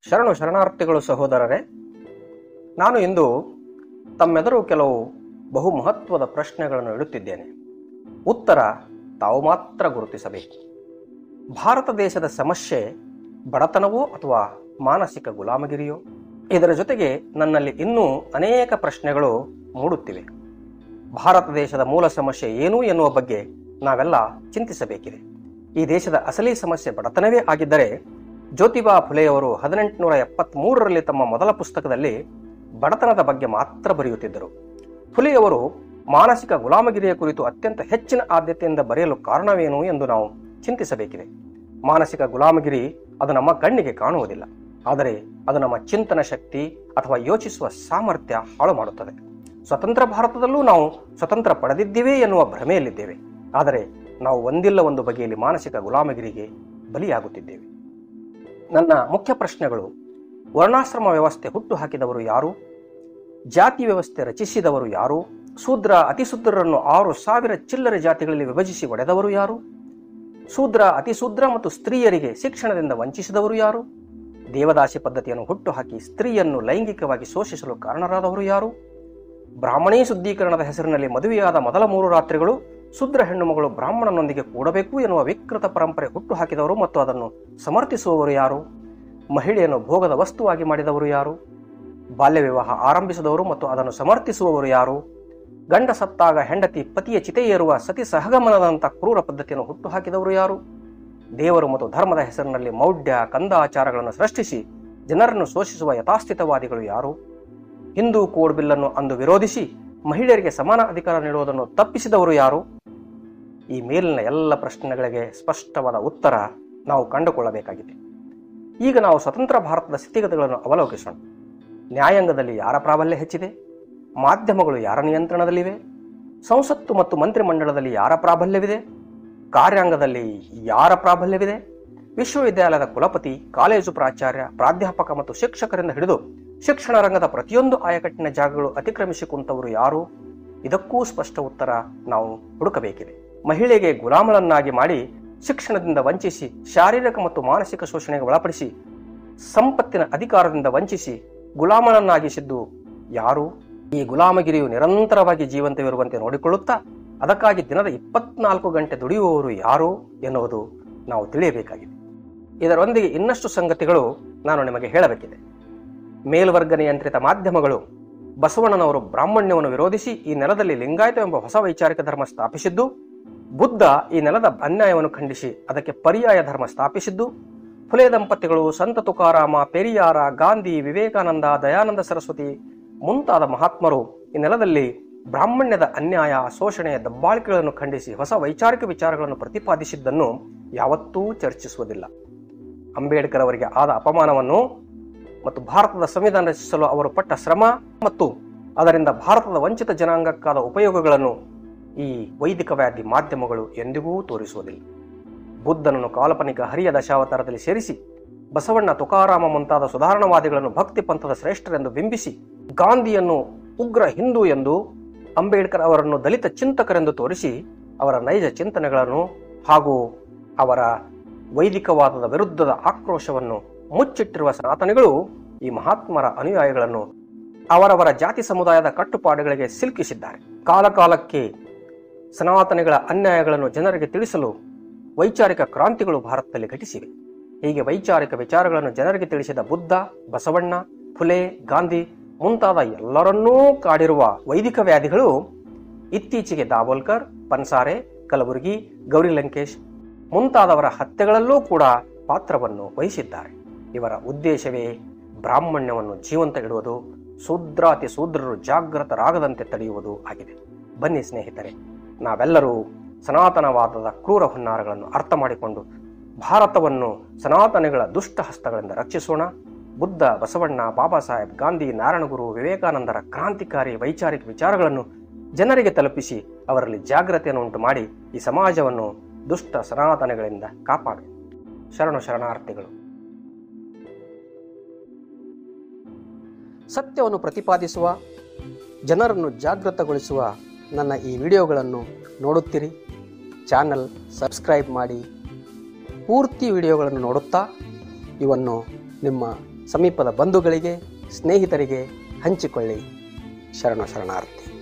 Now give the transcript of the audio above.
ಶರಣು ಶರಣಾರ್ಥಿಗಳು ಸಹೋದರರೇ ನಾನು ಇಂದು ತಮ್ಮೆದುರು ಕೆಲವು ಬಹು ಮಹತ್ವದ ಪ್ರಶ್ನೆಗಳನ್ನು ಇಡುತ್ತಿದ್ದೇನೆ ಉತ್ತರ ತಾವು ಮಾತ್ರ ಗುರುತಿಸಬೇಕು ಭಾರತ ದೇಶದ ಸಮಸ್ಯೆ ಬಡತನವೋ ಅಥವಾ ಮಾನಸಿಕ ಗುಲಾಮಗಿರಿಯೋ ಇದರ ಜೊತೆಗೆ ನನ್ನಲ್ಲಿ ಇನ್ನೂ ಅನೇಕ ಪ್ರಶ್ನೆಗಳು ಮೂಡುತ್ತಿವೆ ಭಾರತ ದೇಶದ ಮೂಲ ಸಮಸ್ಯೆ ಏನು ಎನ್ನುವ ಬಗ್ಗೆ ನಾವೆಲ್ಲ ಚಿಂತಿಸಬೇಕಿದೆ ಈ ದೇಶದ ಅಸಲಿ ಸಮಸ್ಯೆ ಬಡತನವೇ ಆಗಿದ್ದರೆ ಜ್ಯೋತಿಬಾ ಫುಲೆಯವರು ಹದಿನೆಂಟುನೂರ ಎಪ್ಪತ್ಮೂರರಲ್ಲಿ ತಮ್ಮ ಮೊದಲ ಪುಸ್ತಕದಲ್ಲಿ ಬಡತನದ ಬಗ್ಗೆ ಮಾತ್ರ ಬರೆಯುತ್ತಿದ್ದರು ಫುಲೆಯವರು ಮಾನಸಿಕ ಗುಲಾಮಗಿರಿಯ ಕುರಿತು ಅತ್ಯಂತ ಹೆಚ್ಚಿನ ಆದ್ಯತೆಯಿಂದ ಬರೆಯಲು ಕಾರಣವೇನು ಎಂದು ನಾವು ಚಿಂತಿಸಬೇಕಿದೆ ಮಾನಸಿಕ ಗುಲಾಮಗಿರಿ ಅದು ನಮ್ಮ ಕಣ್ಣಿಗೆ ಕಾಣುವುದಿಲ್ಲ ಆದರೆ ಅದು ನಮ್ಮ ಚಿಂತನ ಶಕ್ತಿ ಅಥವಾ ಯೋಚಿಸುವ ಸಾಮರ್ಥ್ಯ ಹಾಳು ಮಾಡುತ್ತದೆ ಸ್ವತಂತ್ರ ಭಾರತದಲ್ಲೂ ನಾವು ಸ್ವತಂತ್ರ ಪಡೆದಿದ್ದೇವೆ ಎನ್ನುವ ಭ್ರಮೆಯಲ್ಲಿದ್ದೇವೆ ಆದರೆ ನಾವು ಒಂದಿಲ್ಲ ಒಂದು ಬಗೆಯಲ್ಲಿ ಮಾನಸಿಕ ಗುಲಾಮಗಿರಿಗೆ ಬಲಿಯಾಗುತ್ತಿದ್ದೇವೆ ನನ್ನ ಮುಖ್ಯ ಪ್ರಶ್ನೆಗಳು ವರ್ಣಾಶ್ರಮ ವ್ಯವಸ್ಥೆ ಹುಟ್ಟು ಹಾಕಿದವರು ಯಾರು ಜಾತಿ ವ್ಯವಸ್ಥೆ ರಚಿಸಿದವರು ಯಾರು ಶೂದ್ರ ಅತಿಶೂದ್ರರನ್ನು ಆರು ಸಾವಿರ ಚಿಲ್ಲರೆ ಜಾತಿಗಳಲ್ಲಿ ವಿಭಜಿಸಿ ಒಡೆದವರು ಯಾರು ಶೂದ್ರ ಅತಿಶೂದ್ರ ಮತ್ತು ಸ್ತ್ರೀಯರಿಗೆ ಶಿಕ್ಷಣದಿಂದ ವಂಚಿಸಿದವರು ಯಾರು ದೇವದಾಸಿ ಪದ್ಧತಿಯನ್ನು ಹುಟ್ಟುಹಾಕಿ ಸ್ತ್ರೀಯನ್ನು ಲೈಂಗಿಕವಾಗಿ ಶೋಷಿಸಲು ಕಾರಣರಾದವರು ಯಾರು ಬ್ರಾಹ್ಮಣೀ ಶುದ್ಧೀಕರಣದ ಹೆಸರಿನಲ್ಲಿ ಮದುವೆಯಾದ ಮೊದಲ ಮೂರು ರಾತ್ರಿಗಳು ಶೂದ್ರ ಹೆಣ್ಣುಮಗಳು ಬ್ರಾಹ್ಮಣನೊಂದಿಗೆ ಕೂಡಬೇಕು ಎನ್ನುವ ವಿಕೃತ ಪರಂಪರೆ ಹುಟ್ಟುಹಾಕಿದವರು ಮತ್ತು ಅದನ್ನು ಸಮರ್ಥಿಸುವವರು ಯಾರು ಮಹಿಳೆಯನ್ನು ಭೋಗದ ವಸ್ತುವಾಗಿ ಮಾಡಿದವರು ಯಾರು ಬಾಲ್ಯ ವಿವಾಹ ಆರಂಭಿಸಿದವರು ಮತ್ತು ಅದನ್ನು ಸಮರ್ಥಿಸುವವರು ಯಾರು ಗಂಡ ಸತ್ತಾಗ ಹೆಂಡತಿ ಪತಿಯ ಚಿತೆ ಏರುವ ಸತಿ ಸಹಗಮನದಂಥ ಕ್ರೂರ ಪದ್ಧತಿಯನ್ನು ಹುಟ್ಟುಹಾಕಿದವರು ಯಾರು ದೇವರು ಮತ್ತು ಧರ್ಮದ ಹೆಸರಿನಲ್ಲಿ ಮೌಢ್ಯ ಕಂದಾಚಾರಗಳನ್ನು ಸೃಷ್ಟಿಸಿ ಜನರನ್ನು ಶೋಷಿಸುವ ಯಥಾಸ್ಥಿತವಾದಿಗಳು ಯಾರು ಹಿಂದೂ ಕೋಡ್ ಬಿಲ್ಲನ್ನು ಅಂದು ವಿರೋಧಿಸಿ ಮಹಿಳೆಯರಿಗೆ ಸಮಾನ ಅಧಿಕಾರ ನೀಡುವುದನ್ನು ತಪ್ಪಿಸಿದವರು ಯಾರು ಈ ಮೇಲಿನ ಎಲ್ಲ ಪ್ರಶ್ನೆಗಳಿಗೆ ಸ್ಪಷ್ಟವಾದ ಉತ್ತರ ನಾವು ಕಂಡುಕೊಳ್ಳಬೇಕಾಗಿದೆ ಈಗ ನಾವು ಸ್ವತಂತ್ರ ಭಾರತದ ಸ್ಥಿತಿಗತಿಗಳನ್ನು ಅವಲೋಕಿಸೋಣ ನ್ಯಾಯಾಂಗದಲ್ಲಿ ಯಾರ ಪ್ರಾಬಲ್ಯ ಹೆಚ್ಚಿದೆ ಮಾಧ್ಯಮಗಳು ಯಾರ ನಿಯಂತ್ರಣದಲ್ಲಿವೆ ಸಂಸತ್ತು ಮತ್ತು ಮಂತ್ರಿಮಂಡಲದಲ್ಲಿ ಯಾರ ಪ್ರಾಬಲ್ಯವಿದೆ ಕಾರ್ಯಾಂಗದಲ್ಲಿ ಯಾರ ಪ್ರಾಬಲ್ಯವಿದೆ ವಿಶ್ವವಿದ್ಯಾಲಯದ ಕುಲಪತಿ ಕಾಲೇಜು ಪ್ರಾಚಾರ್ಯ ಪ್ರಾಧ್ಯಾಪಕ ಮತ್ತು ಶಿಕ್ಷಕರಿಂದ ಹಿಡಿದು ಶಿಕ್ಷಣ ರಂಗದ ಪ್ರತಿಯೊಂದು ಆಯಕಟ್ಟಿನ ಜಾಗಗಳು ಅತಿಕ್ರಮಿಸಿ ಕುಂತವರು ಯಾರು ಇದಕ್ಕೂ ಸ್ಪಷ್ಟ ಉತ್ತರ ನಾವು ಹುಡುಕಬೇಕಿದೆ ಮಹಿಳೆಗೆ ಗುಲಾಮಳನ್ನಾಗಿ ಮಾಡಿ ಶಿಕ್ಷಣದಿಂದ ವಂಚಿಸಿ ಶಾರೀರಿಕ ಮತ್ತು ಮಾನಸಿಕ ಶೋಷಣೆಗೆ ಒಳಪಡಿಸಿ ಸಂಪತ್ತಿನ ಅಧಿಕಾರದಿಂದ ವಂಚಿಸಿ ಗುಲಾಮನನ್ನಾಗಿಸಿದ್ದು ಯಾರು ಈ ಗುಲಾಮಗಿರಿಯು ನಿರಂತರವಾಗಿ ಜೀವಂತವಿರುವಂತೆ ನೋಡಿಕೊಳ್ಳುತ್ತಾ ಅದಕ್ಕಾಗಿ ದಿನದ ಇಪ್ಪತ್ನಾಲ್ಕು ಗಂಟೆ ದುಡಿಯುವವರು ಯಾರು ಎನ್ನುವುದು ನಾವು ತಿಳಿಯಬೇಕಾಗಿದೆ ಇದರೊಂದಿಗೆ ಇನ್ನಷ್ಟು ಸಂಗತಿಗಳು ನಾನು ನಿಮಗೆ ಹೇಳಬೇಕಿದೆ ಮೇಲ್ವರ್ಗ ನಿಯಂತ್ರಿತ ಮಾಧ್ಯಮಗಳು ಬಸವಣ್ಣನವರು ಬ್ರಾಹ್ಮಣ್ಯವನ್ನು ವಿರೋಧಿಸಿ ಈ ನೆಲದಲ್ಲಿ ಲಿಂಗಾಯತ ಎಂಬ ಹೊಸ ವೈಚಾರಿಕ ಧರ್ಮ ಸ್ಥಾಪಿಸಿದ್ದು ಬುದ್ಧ ಈ ನೆಲದ ಅನ್ಯಾಯವನ್ನು ಖಂಡಿಸಿ ಅದಕ್ಕೆ ಪರ್ಯಾಯ ಧರ್ಮ ಸ್ಥಾಪಿಸಿದ್ದು ಫುಲೆ ದಂಪತಿಗಳು ಸಂತ ತುಕಾರಾಮ ಪೆರಿಯಾರ ಗಾಂಧಿ ವಿವೇಕಾನಂದ ದಯಾನಂದ ಸರಸ್ವತಿ ಮುಂತಾದ ಮಹಾತ್ಮರು ಈ ನೆಲದಲ್ಲಿ ಬ್ರಾಹ್ಮಣ್ಯದ ಅನ್ಯಾಯ ಶೋಷಣೆಯ ದಬ್ಬಾಳಿಕೆಗಳನ್ನು ಖಂಡಿಸಿ ಹೊಸ ವೈಚಾರಿಕ ವಿಚಾರಗಳನ್ನು ಪ್ರತಿಪಾದಿಸಿದ್ದನ್ನು ಯಾವತ್ತೂ ಚರ್ಚಿಸುವುದಿಲ್ಲ ಅಂಬೇಡ್ಕರ್ ಅವರಿಗೆ ಆದ ಅಪಮಾನವನ್ನು ಮತ್ತು ಭಾರತದ ಸಂವಿಧಾನ ರಚಿಸಲು ಅವರು ಪಟ್ಟ ಶ್ರಮ ಮತ್ತು ಅದರಿಂದ ಭಾರತದ ವಂಚಿತ ಜನಾಂಗಕ್ಕಾದ ಉಪಯೋಗಗಳನ್ನು ಈ ವೈದಿಕ ವ್ಯಾಧಿ ಮಾಧ್ಯಮಗಳು ಎಂದಿಗೂ ತೋರಿಸುವುದಿಲ್ಲ ಬುದ್ಧನನ್ನು ಕಾಲ್ಪನಿಕ ಹರಿಯ ದಶಾವತಾರದಲ್ಲಿ ಸೇರಿಸಿ ಬಸವಣ್ಣ ತುಕಾರಾಮ ಮುಂತಾದ ಸುಧಾರಣವಾದಿಗಳನ್ನು ಭಕ್ತಿ ಪಂಥದ ಶ್ರೇಷ್ಠರೆಂದು ಬಿಂಬಿಸಿ ಗಾಂಧಿಯನ್ನು ಉಗ್ರ ಹಿಂದೂ ಎಂದು ಅಂಬೇಡ್ಕರ್ ಅವರನ್ನು ದಲಿತ ಚಿಂತಕರೆಂದು ತೋರಿಸಿ ಅವರ ನೈಜ ಚಿಂತನೆಗಳನ್ನು ಹಾಗೂ ಅವರ ವೈದಿಕವಾದದ ವಿರುದ್ಧದ ಆಕ್ರೋಶವನ್ನು ಮುಚ್ಚಿಟ್ಟಿರುವ ಸನಾತನಿಗಳು ಈ ಮಹಾತ್ಮರ ಅನುಯಾಯಿಗಳನ್ನು ಅವರವರ ಜಾತಿ ಸಮುದಾಯದ ಕಟ್ಟುಪಾಡುಗಳಿಗೆ ಸಿಲುಕಿಸಿದ್ದಾರೆ ಕಾಲಕಾಲಕ್ಕೆ ಸನಾತನಿಗಳ ಅನ್ಯಾಯಗಳನ್ನು ಜನರಿಗೆ ತಿಳಿಸಲು ವೈಚಾರಿಕ ಕ್ರಾಂತಿಗಳು ಭಾರತದಲ್ಲಿ ಘಟಿಸಿವೆ ಹೀಗೆ ವೈಚಾರಿಕ ವಿಚಾರಗಳನ್ನು ಜನರಿಗೆ ತಿಳಿಸಿದ ಬುದ್ಧ ಬಸವಣ್ಣ ಫುಲೆ ಗಾಂಧಿ ಮುಂತಾದ ಎಲ್ಲರನ್ನೂ ಕಾಡಿರುವ ವೈದಿಕ ವ್ಯಾಧಿಗಳು ಇತ್ತೀಚೆಗೆ ದಾಬೋಲ್ಕರ್ ಪನ್ಸಾರೆ ಕಲಬುರಗಿ ಗೌರಿ ಲಂಕೇಶ್ ಮುಂತಾದವರ ಹತ್ಯೆಗಳಲ್ಲೂ ಕೂಡ ಪಾತ್ರವನ್ನು ವಹಿಸಿದ್ದಾರೆ ಇವರ ಉದ್ದೇಶವೇ ಬ್ರಾಹ್ಮಣ್ಯವನ್ನು ಜೀವಂತ ಇಡುವುದು ಶೂದ್ರಾತಿ ಶೂದ್ರರು ಜಾಗೃತರಾಗದಂತೆ ತಡೆಯುವುದು ಆಗಿದೆ ಬನ್ನಿ ಸ್ನೇಹಿತರೆ ನಾವೆಲ್ಲರೂ ಸನಾತನವಾದದ ಕ್ರೂರ ಹುನ್ನಾರಗಳನ್ನು ಅರ್ಥ ಮಾಡಿಕೊಂಡು ಭಾರತವನ್ನು ಸನಾತನಿಗಳ ದುಷ್ಟ ಹಸ್ತಗಳಿಂದ ರಕ್ಷಿಸೋಣ ಬುದ್ಧ ಬಸವಣ್ಣ ಬಾಬಾ ಸಾಹೇಬ್ ಗಾಂಧಿ ನಾರಾಯಣಗುರು ವಿವೇಕಾನಂದರ ಕ್ರಾಂತಿಕಾರಿ ವೈಚಾರಿಕ ವಿಚಾರಗಳನ್ನು ಜನರಿಗೆ ತಲುಪಿಸಿ ಅವರಲ್ಲಿ ಜಾಗೃತಿಯನ್ನು ಉಂಟು ಮಾಡಿ ಈ ಸಮಾಜವನ್ನು ದುಷ್ಟ ಸನಾತನಗಳಿಂದ ಕಾಪಾಡು ಶರಣು ಶರಣಾರ್ಥಿಗಳು ಸತ್ಯವನ್ನು ಪ್ರತಿಪಾದಿಸುವ ಜನರನ್ನು ಜಾಗೃತಗೊಳಿಸುವ ನನ್ನ ಈ ವಿಡಿಯೋಗಳನ್ನು ನೋಡುತ್ತೀರಿ ಚಾನಲ್ ಸಬ್ಸ್ಕ್ರೈಬ್ ಮಾಡಿ ಪೂರ್ತಿ ವಿಡಿಯೋಗಳನ್ನು ನೋಡುತ್ತಾ ಇವನ್ನು ನಿಮ್ಮ ಸಮೀಪದ ಬಂಧುಗಳಿಗೆ ಸ್ನೇಹಿತರಿಗೆ ಹಂಚಿಕೊಳ್ಳಿ ಶರಣ ಶರಣಾರ್ಥಿ